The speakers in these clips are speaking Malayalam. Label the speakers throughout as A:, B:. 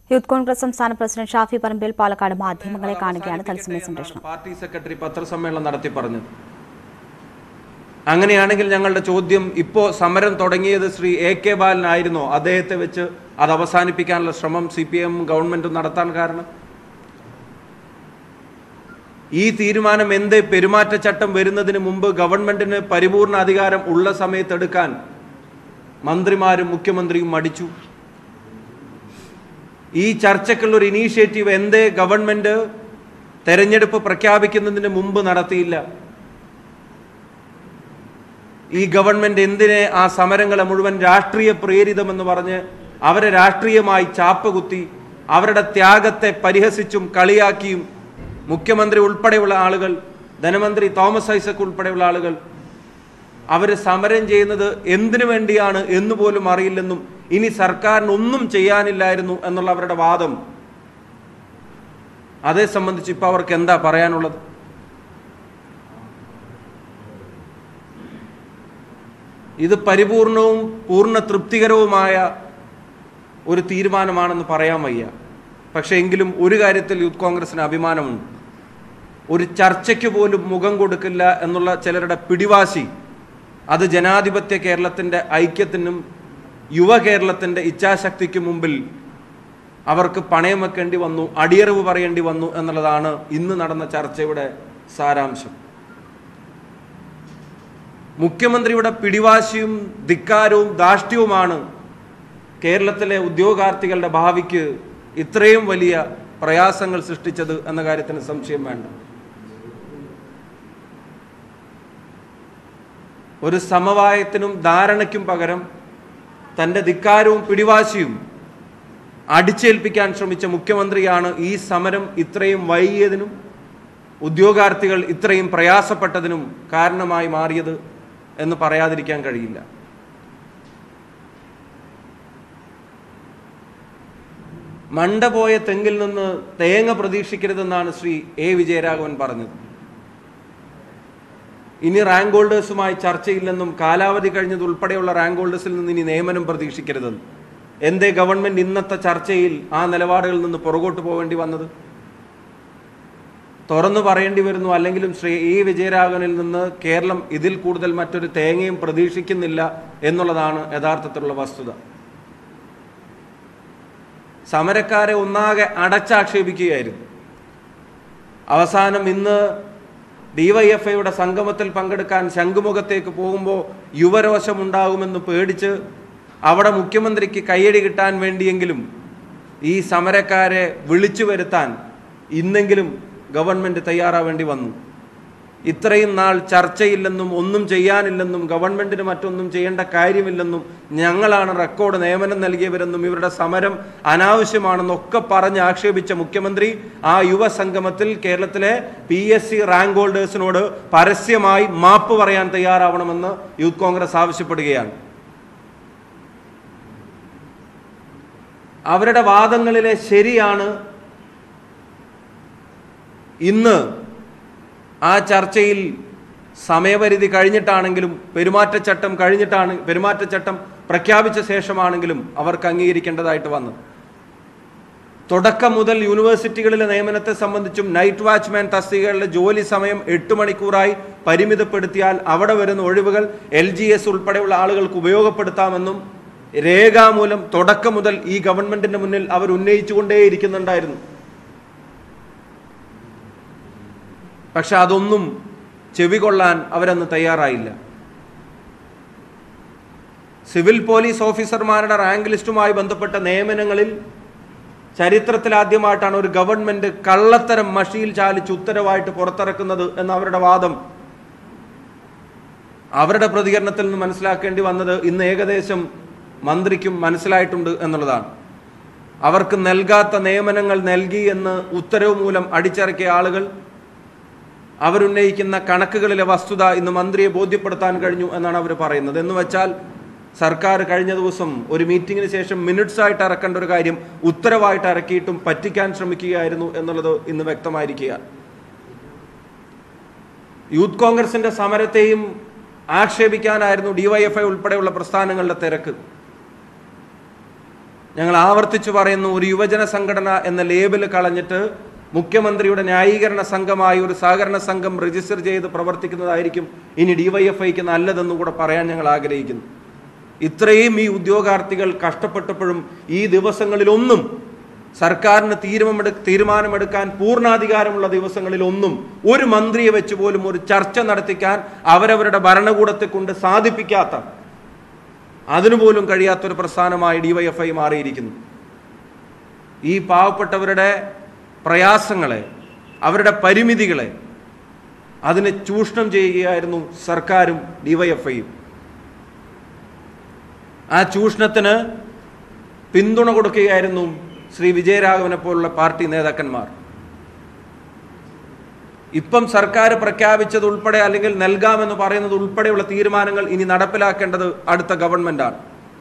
A: യൂത്ത് കോൺഗ്രസ് സംസ്ഥാന പ്രസിഡന്റ് ഷാഫി പറമ്പിൽ പാലക്കാട് മാധ്യമങ്ങളെ കാണുകയാണ് തത്സമയ സംപ്രേഷണം
B: പാർട്ടി സെക്രട്ടറി പത്രസമ്മേളനം നടത്തി പറഞ്ഞത് അങ്ങനെയാണെങ്കിൽ ഞങ്ങളുടെ ചോദ്യം ഇപ്പോ സമരം തുടങ്ങിയത് ശ്രീ എ കെ ബാലനായിരുന്നോ അദ്ദേഹത്തെ വെച്ച് അത് അവസാനിപ്പിക്കാനുള്ള ശ്രമം സി പി എം ഗവൺമെന്റും നടത്താൻ കാരണം ഈ തീരുമാനം എന്ത് പെരുമാറ്റച്ചട്ടം വരുന്നതിന് മുമ്പ് ഗവൺമെന്റിന് പരിപൂർണ അധികാരം ഉള്ള സമയത്ത് എടുക്കാൻ മന്ത്രിമാരും മുഖ്യമന്ത്രിയും മടിച്ചു ഈ ചർച്ചയ്ക്കുള്ള ഒരു ഇനീഷ്യേറ്റീവ് എന്തേ ഗവൺമെന്റ് തെരഞ്ഞെടുപ്പ് പ്രഖ്യാപിക്കുന്നതിന് മുമ്പ് നടത്തിയില്ല ഈ ഗവൺമെന്റ് എന്തിനെ ആ സമരങ്ങളെ മുഴുവൻ രാഷ്ട്രീയ പ്രേരിതമെന്ന് പറഞ്ഞ് അവരെ രാഷ്ട്രീയമായി ചാപ്പ് കുത്തി അവരുടെ ത്യാഗത്തെ പരിഹസിച്ചും കളിയാക്കിയും മുഖ്യമന്ത്രി ഉൾപ്പെടെയുള്ള ആളുകൾ ധനമന്ത്രി തോമസ് ഐസക് ഉൾപ്പെടെയുള്ള ആളുകൾ അവർ സമരം ചെയ്യുന്നത് എന്തിനു വേണ്ടിയാണ് എന്ന് പോലും അറിയില്ലെന്നും ഇനി സർക്കാരിന് ഒന്നും ചെയ്യാനില്ലായിരുന്നു എന്നുള്ള അവരുടെ വാദം അതേ സംബന്ധിച്ച് ഇപ്പൊ അവർക്ക് എന്താ പറയാനുള്ളത് ഇത് പരിപൂർണവും പൂർണ്ണ തൃപ്തികരവുമായ ഒരു തീരുമാനമാണെന്ന് പറയാൻ വയ്യ പക്ഷേ എങ്കിലും ഒരു കാര്യത്തിൽ യൂത്ത് കോൺഗ്രസിന് അഭിമാനമുണ്ട് ഒരു ചർച്ചയ്ക്ക് പോലും മുഖം കൊടുക്കില്ല എന്നുള്ള ചിലരുടെ പിടിവാശി അത് ജനാധിപത്യ കേരളത്തിൻ്റെ ഐക്യത്തിനും യുവ കേരളത്തിൻ്റെ ഇച്ഛാശക്തിക്ക് മുമ്പിൽ അവർക്ക് പണയം വെക്കേണ്ടി വന്നു അടിയറവ് പറയേണ്ടി വന്നു എന്നുള്ളതാണ് ഇന്ന് നടന്ന ചർച്ചയുടെ സാരാംശം മുഖ്യമന്ത്രിയുടെ പിടിവാശിയും ധിക്കാരവും ധാഷ്ട്യവുമാണ് കേരളത്തിലെ ഉദ്യോഗാർത്ഥികളുടെ ഭാവിക്ക് ഇത്രയും വലിയ പ്രയാസങ്ങൾ സൃഷ്ടിച്ചത് എന്ന കാര്യത്തിന് സംശയം വേണ്ട ഒരു സമവായത്തിനും ധാരണയ്ക്കും പകരം തൻ്റെ ധിക്കാരവും പിടിവാശിയും അടിച്ചേൽപ്പിക്കാൻ ശ്രമിച്ച മുഖ്യമന്ത്രിയാണ് ഈ സമരം ഇത്രയും വൈകിയതിനും ഉദ്യോഗാർത്ഥികൾ ഇത്രയും പ്രയാസപ്പെട്ടതിനും കാരണമായി മാറിയത് എന്ന് പറയാതിരിക്കാൻ കഴിയില്ല മണ്ട പോയ തെങ്ങിൽ നിന്ന് തേങ്ങ പ്രതീക്ഷിക്കരുതെന്നാണ് ശ്രീ എ വിജയരാഘവൻ പറഞ്ഞത് ഇനി റാങ്ക് ഹോൾഡേഴ്സുമായി ചർച്ചയില്ലെന്നും കാലാവധി കഴിഞ്ഞത് ഉൾപ്പെടെയുള്ള റാങ്ക് ഹോൾഡേഴ്സിൽ നിന്ന് ഇനി നിയമനം പ്രതീക്ഷിക്കരുതെന്നും എന്തേ ഗവൺമെന്റ് ഇന്നത്തെ ചർച്ചയിൽ ആ നിലപാടുകളിൽ നിന്ന് പുറകോട്ട് പോവേണ്ടി വന്നത് തുറന്നു പറയേണ്ടി വരുന്നു അല്ലെങ്കിലും ശ്രീ ഇ വിജയരാഘവനിൽ നിന്ന് കേരളം ഇതിൽ കൂടുതൽ മറ്റൊരു തേങ്ങയും പ്രതീക്ഷിക്കുന്നില്ല എന്നുള്ളതാണ് യഥാർത്ഥത്തിലുള്ള വസ്തുത സമരക്കാരെ ഒന്നാകെ അടച്ചാക്ഷേപിക്കുകയായിരുന്നു അവസാനം ഇന്ന് ഡിവൈഎഫ്ഐയുടെ സംഗമത്തിൽ പങ്കെടുക്കാൻ ശംഖുമുഖത്തേക്ക് പോകുമ്പോൾ യുവരോഷമുണ്ടാകുമെന്ന് പേടിച്ച് അവിടെ മുഖ്യമന്ത്രിക്ക് കയ്യടി കിട്ടാൻ വേണ്ടിയെങ്കിലും ഈ സമരക്കാരെ വിളിച്ചു വരുത്താൻ ഇന്നെങ്കിലും ഗവൺമെന്റ് തയ്യാറാവേണ്ടി വന്നു ഇത്രയും നാൾ ചർച്ചയില്ലെന്നും ഒന്നും ചെയ്യാനില്ലെന്നും ഗവൺമെന്റിന് മറ്റൊന്നും ചെയ്യേണ്ട കാര്യമില്ലെന്നും ഞങ്ങളാണ് റെക്കോർഡ് നിയമനം നൽകിയവരെന്നും ഇവരുടെ സമരം അനാവശ്യമാണെന്നൊക്കെ പറഞ്ഞ് ആക്ഷേപിച്ച മുഖ്യമന്ത്രി ആ യുവസംഗമത്തിൽ കേരളത്തിലെ പി എസ് സി റാങ്ക് ഹോൾഡേഴ്സിനോട് പരസ്യമായി മാപ്പ് പറയാൻ തയ്യാറാവണമെന്ന് യൂത്ത് കോൺഗ്രസ് ആവശ്യപ്പെടുകയാണ് അവരുടെ വാദങ്ങളിലെ ശരിയാണ് ഇന്ന് ആ ചർച്ചയിൽ സമയപരിധി കഴിഞ്ഞിട്ടാണെങ്കിലും പെരുമാറ്റച്ചട്ടം കഴിഞ്ഞിട്ടാണ് പെരുമാറ്റച്ചട്ടം പ്രഖ്യാപിച്ച ശേഷമാണെങ്കിലും അവർക്ക് അംഗീകരിക്കേണ്ടതായിട്ട് വന്നത് തുടക്കം മുതൽ യൂണിവേഴ്സിറ്റികളിലെ നിയമനത്തെ സംബന്ധിച്ചും നൈറ്റ് വാച്ച്മാൻ തസ്തികകളിലെ ജോലി സമയം എട്ട് മണിക്കൂറായി പരിമിതപ്പെടുത്തിയാൽ അവിടെ വരുന്ന ഒഴിവുകൾ എൽ ജി എസ് ഉൾപ്പെടെയുള്ള ആളുകൾക്ക് ഉപയോഗപ്പെടുത്താമെന്നും രേഖാമൂലം തുടക്കം മുതൽ ഈ ഗവൺമെന്റിന്റെ മുന്നിൽ അവർ ഉന്നയിച്ചുകൊണ്ടേയിരിക്കുന്നുണ്ടായിരുന്നു പക്ഷെ അതൊന്നും ചെവി കൊള്ളാൻ അവരന്ന് തയ്യാറായില്ല സിവിൽ പോലീസ് ഓഫീസർമാരുടെ റാങ്ക് ലിസ്റ്റുമായി ബന്ധപ്പെട്ട നിയമനങ്ങളിൽ ചരിത്രത്തിലാദ്യമായിട്ടാണ് ഒരു ഗവൺമെന്റ് കള്ളത്തരം മഷിയിൽ ചാലിച്ച് ഉത്തരവായിട്ട് പുറത്തിറക്കുന്നത് എന്ന അവരുടെ വാദം അവരുടെ പ്രതികരണത്തിൽ നിന്ന് മനസ്സിലാക്കേണ്ടി വന്നത് ഇന്ന് ഏകദേശം മന്ത്രിക്കും മനസ്സിലായിട്ടുണ്ട് എന്നുള്ളതാണ് അവർക്ക് നൽകാത്ത നിയമനങ്ങൾ നൽകി എന്ന് ഉത്തരവ് മൂലം അടിച്ചിറക്കിയ ആളുകൾ അവരുന്നയിക്കുന്ന കണക്കുകളിലെ വസ്തുത ഇന്ന് മന്ത്രിയെ ബോധ്യപ്പെടുത്താൻ കഴിഞ്ഞു എന്നാണ് അവർ പറയുന്നത് എന്ന് വെച്ചാൽ സർക്കാർ കഴിഞ്ഞ ദിവസം ഒരു മീറ്റിംഗിന് ശേഷം മിനിറ്റ്സ് ആയിട്ട് ഇറക്കേണ്ട ഒരു കാര്യം ഉത്തരവായിട്ട് ഇറക്കിയിട്ടും പറ്റിക്കാൻ ശ്രമിക്കുകയായിരുന്നു എന്നുള്ളത് ഇന്ന് വ്യക്തമായിരിക്കുക യൂത്ത് കോൺഗ്രസിന്റെ സമരത്തെയും ആക്ഷേപിക്കാനായിരുന്നു ഡിവൈഎഫ്ഐ ഉൾപ്പെടെയുള്ള പ്രസ്ഥാനങ്ങളുടെ തിരക്ക് ഞങ്ങൾ ആവർത്തിച്ചു പറയുന്നു ഒരു യുവജന സംഘടന എന്ന ലേബൽ കളഞ്ഞിട്ട് മുഖ്യമന്ത്രിയുടെ ന്യായീകരണ സംഘമായി ഒരു സഹകരണ സംഘം രജിസ്റ്റർ ചെയ്ത് പ്രവർത്തിക്കുന്നതായിരിക്കും ഇനി ഡിവൈഎഫ്ഐക്ക് നല്ലതെന്ന് കൂടെ പറയാൻ ഞങ്ങൾ ആഗ്രഹിക്കുന്നു ഇത്രയും ഈ ഉദ്യോഗാർത്ഥികൾ കഷ്ടപ്പെട്ടപ്പോഴും ഈ ദിവസങ്ങളിലൊന്നും സർക്കാരിന് തീരുമാനമെടു തീരുമാനമെടുക്കാൻ പൂർണ്ണാധികാരമുള്ള ദിവസങ്ങളിലൊന്നും ഒരു മന്ത്രിയെ വെച്ച് പോലും ഒരു ചർച്ച നടത്തിക്കാൻ അവരവരുടെ ഭരണകൂടത്തെ കൊണ്ട് സാധിപ്പിക്കാത്ത അതിനുപോലും കഴിയാത്തൊരു പ്രസ്ഥാനമായി ഡിവൈഎഫ്ഐ മാറിയിരിക്കുന്നു ഈ പാവപ്പെട്ടവരുടെ പ്രയാസങ്ങളെ അവരുടെ പരിമിതികളെ അതിനെ ചൂഷണം ചെയ്യുകയായിരുന്നു സർക്കാരും ഡിവൈഎഫ്ഐയും ആ ചൂഷണത്തിന് പിന്തുണ കൊടുക്കുകയായിരുന്നു ശ്രീ വിജയരാഘവനെ പോലുള്ള പാർട്ടി നേതാക്കന്മാർ ഇപ്പം സർക്കാർ പ്രഖ്യാപിച്ചത് ഉൾപ്പെടെ അല്ലെങ്കിൽ നൽകാമെന്ന് പറയുന്നത് ഉൾപ്പെടെയുള്ള തീരുമാനങ്ങൾ ഇനി നടപ്പിലാക്കേണ്ടത് അടുത്ത ഗവൺമെന്റാണ്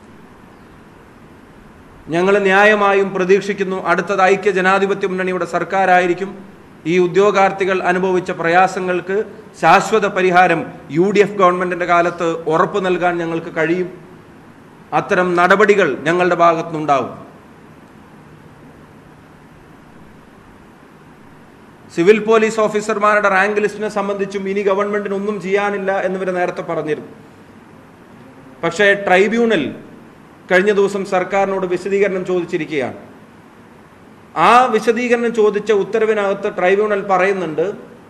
B: ഞങ്ങൾ ന്യായമായും പ്രതീക്ഷിക്കുന്നു അടുത്തത് ഐക്യ ജനാധിപത്യ മുന്നണിയുടെ സർക്കാരായിരിക്കും ഈ ഉദ്യോഗാർത്ഥികൾ അനുഭവിച്ച പ്രയാസങ്ങൾക്ക് ശാശ്വത പരിഹാരം യു ഡി എഫ് ഗവൺമെന്റിന്റെ കാലത്ത് ഉറപ്പ് നൽകാൻ ഞങ്ങൾക്ക് കഴിയും അത്തരം നടപടികൾ ഞങ്ങളുടെ ഭാഗത്തുനിന്നുണ്ടാവും സിവിൽ പോലീസ് ഓഫീസർമാരുടെ റാങ്ക് ലിസ്റ്റിനെ സംബന്ധിച്ചും ഇനി ഗവൺമെന്റിന് ഒന്നും ചെയ്യാനില്ല എന്നിവർ നേരത്തെ പറഞ്ഞിരുന്നു പക്ഷേ ട്രൈബ്യൂണൽ കഴിഞ്ഞ ദിവസം സർക്കാരിനോട് വിശദീകരണം ചോദിച്ചിരിക്കുകയാണ് ആ വിശദീകരണം ചോദിച്ച ഉത്തരവിനകത്ത് ട്രൈബ്യൂണൽ പറയുന്നുണ്ട്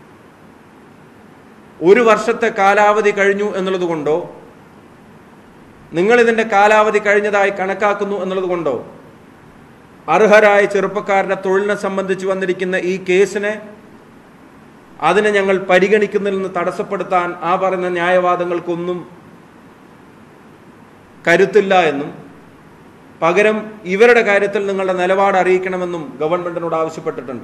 B: ഒരു വർഷത്തെ കാലാവധി കഴിഞ്ഞു എന്നുള്ളത് കൊണ്ടോ നിങ്ങൾ ഇതിന്റെ കാലാവധി കഴിഞ്ഞതായി കണക്കാക്കുന്നു എന്നുള്ളത് കൊണ്ടോ അർഹരായ ചെറുപ്പക്കാരുടെ തൊഴിലിനെ സംബന്ധിച്ച് വന്നിരിക്കുന്ന ഈ കേസിനെ അതിനെ ഞങ്ങൾ പരിഗണിക്കുന്നതിൽ നിന്ന് തടസ്സപ്പെടുത്താൻ ആ പറയുന്ന ന്യായവാദങ്ങൾക്കൊന്നും കരുത്തില്ല എന്നും പകരം ഇവരുടെ കാര്യത്തിൽ നിങ്ങളുടെ നിലപാട് അറിയിക്കണമെന്നും ഗവൺമെന്റിനോട് ആവശ്യപ്പെട്ടിട്ടുണ്ട്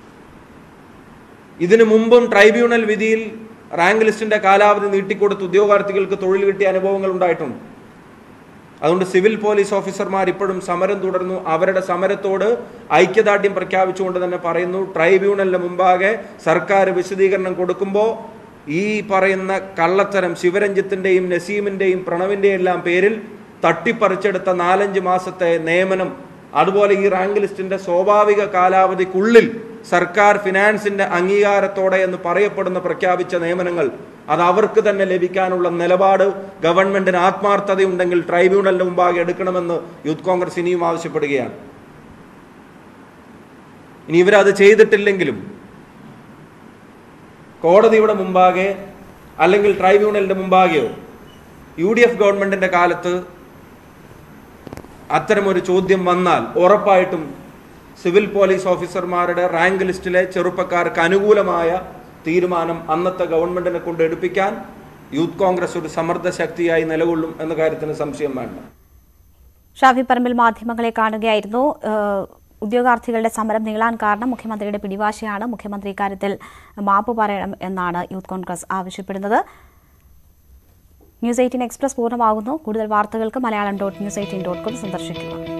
B: ഇതിനു മുമ്പും ട്രൈബ്യൂണൽ വിധിയിൽ റാങ്ക് ലിസ്റ്റിന്റെ കാലാവധി നീട്ടിക്കൊടുത്ത് ഉദ്യോഗാർത്ഥികൾക്ക് തൊഴിൽ കിട്ടിയ അനുഭവങ്ങൾ ഉണ്ടായിട്ടുണ്ട് അതുകൊണ്ട് സിവിൽ പോലീസ് ഓഫീസർമാർ ഇപ്പോഴും സമരം തുടർന്നു അവരുടെ സമരത്തോട് ഐക്യദാർഢ്യം പ്രഖ്യാപിച്ചുകൊണ്ട് തന്നെ പറയുന്നു ട്രൈബ്യൂണലിന് മുമ്പാകെ സർക്കാർ വിശദീകരണം കൊടുക്കുമ്പോൾ ഈ പറയുന്ന കള്ളത്തരം ശിവരഞ്ജിത്തിന്റെയും നസീമിന്റെയും പ്രണവിന്റെയും എല്ലാം പേരിൽ തട്ടിപ്പറിച്ചെടുത്ത നാലഞ്ച് മാസത്തെ നിയമനം അതുപോലെ ഈ റാങ്ക് ലിസ്റ്റിന്റെ സ്വാഭാവിക കാലാവധിക്കുള്ളിൽ സർക്കാർ ഫിനാൻസിന്റെ അംഗീകാരത്തോടെ എന്ന് പറയപ്പെടുന്ന പ്രഖ്യാപിച്ച നിയമനങ്ങൾ അത് അവർക്ക് തന്നെ ലഭിക്കാനുള്ള നിലപാട് ഗവൺമെന്റിന് ആത്മാർത്ഥതയുണ്ടെങ്കിൽ ട്രൈബ്യൂണലിന് മുമ്പാകെ എടുക്കണമെന്ന് യൂത്ത് കോൺഗ്രസ് ഇനിയും ആവശ്യപ്പെടുകയാണ് ഇനി ഇവരത് ചെയ്തിട്ടില്ലെങ്കിലും കോടതിയുടെ മുമ്പാകെ അല്ലെങ്കിൽ ട്രൈബ്യൂണലിന്റെ മുമ്പാകെയോ യു ഡി എഫ് ഗവൺമെന്റിന്റെ കാലത്ത് അത്തരമൊരു ചോദ്യം വന്നാൽ ഉറപ്പായിട്ടും സിവിൽ പോലീസ് ഓഫീസർമാരുടെ റാങ്ക് ലിസ്റ്റിലെ ചെറുപ്പക്കാർക്ക് അനുകൂലമായ തീരുമാനം അന്നത്തെ ഗവൺമെന്റിനെ കൊണ്ട് എടുപ്പിക്കാൻ യൂത്ത് കോൺഗ്രസ് ഒരു സമ്മർദ്ദ ശക്തിയായി നിലകൊള്ളും എന്ന കാര്യത്തിന് സംശയം വേണ്ട
A: ഷാഫി പറമ്പിൽ മാധ്യമങ്ങളെ കാണുകയായിരുന്നു ഏഹ് ഉദ്യോഗാർത്ഥികളുടെ സമരം നീളാൻ കാരണം മുഖ്യമന്ത്രിയുടെ പിടിവാശിയാണ് മുഖ്യമന്ത്രി ഇക്കാര്യത്തിൽ മാപ്പ് പറയണം എന്നാണ് യൂത്ത് കോൺഗ്രസ് ആവശ്യപ്പെടുന്നത് ന്യൂസ് എയ്റ്റീൻ എക്സ്പ്രസ് പൂർണ്ണമാകുന്നു കൂടുതൽ വാർത്തകൾക്ക് Malayalam dot news eighteen dot com സന്ദർശിക്കുക